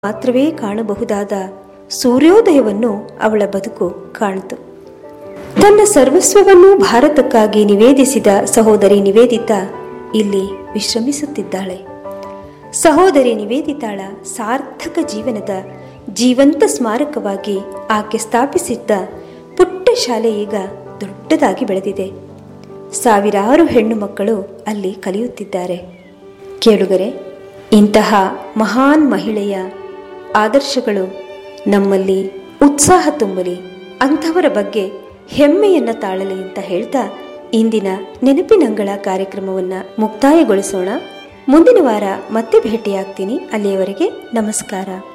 ಮಾತ್ರವೇ ಕಾಣಬಹುದಾದ ಸೂರ್ಯೋದಯವನ್ನು ಅವಳ ಬದುಕು ಕಾಣಿತು ತನ್ನ ಸರ್ವಸ್ವವನ್ನೂ ಭಾರತಕ್ಕಾಗಿ ನಿವೇದಿಸಿದ ಸಹೋದರಿ ನಿವೇದಿತಾ ಇಲ್ಲಿ ವಿಶ್ರಮಿಸುತ್ತಿದ್ದಾಳೆ ಸಹೋದರಿ ನಿವೇದಿತಾಳ ಸಾರ್ಥಕ ಜೀವನದ ಜೀವಂತ ಸ್ಮಾರಕವಾಗಿ ಆಕೆ ಸ್ಥಾಪಿಸಿದ್ದ ಪುಟ್ಟ ಶಾಲೆ ಈಗ ದೊಡ್ಡದಾಗಿ ಬೆಳೆದಿದೆ ಸಾವಿರಾರು ಹೆಣ್ಣು ಮಕ್ಕಳು ಅಲ್ಲಿ ಕಲಿಯುತ್ತಿದ್ದಾರೆ ಕೇಳುಗರೆ ಇಂತಹ ಮಹಾನ್ ಮಹಿಳೆಯ ಆದರ್ಶಗಳು ನಮ್ಮಲ್ಲಿ ಉತ್ಸಾಹ ತುಂಬಲಿ ಅಂಥವರ ಬಗ್ಗೆ ಹೆಮ್ಮೆಯನ್ನು ತಾಳಲಿ ಅಂತ ಹೇಳ್ತಾ ಇಂದಿನ ನೆನಪಿನಂಗಳ ಕಾರ್ಯಕ್ರಮವನ್ನು ಮುಕ್ತಾಯಗೊಳಿಸೋಣ ಮುಂದಿನ ವಾರ ಮತ್ತೆ ಭೇಟಿಯಾಗ್ತೀನಿ ಅಲ್ಲಿಯವರೆಗೆ ನಮಸ್ಕಾರ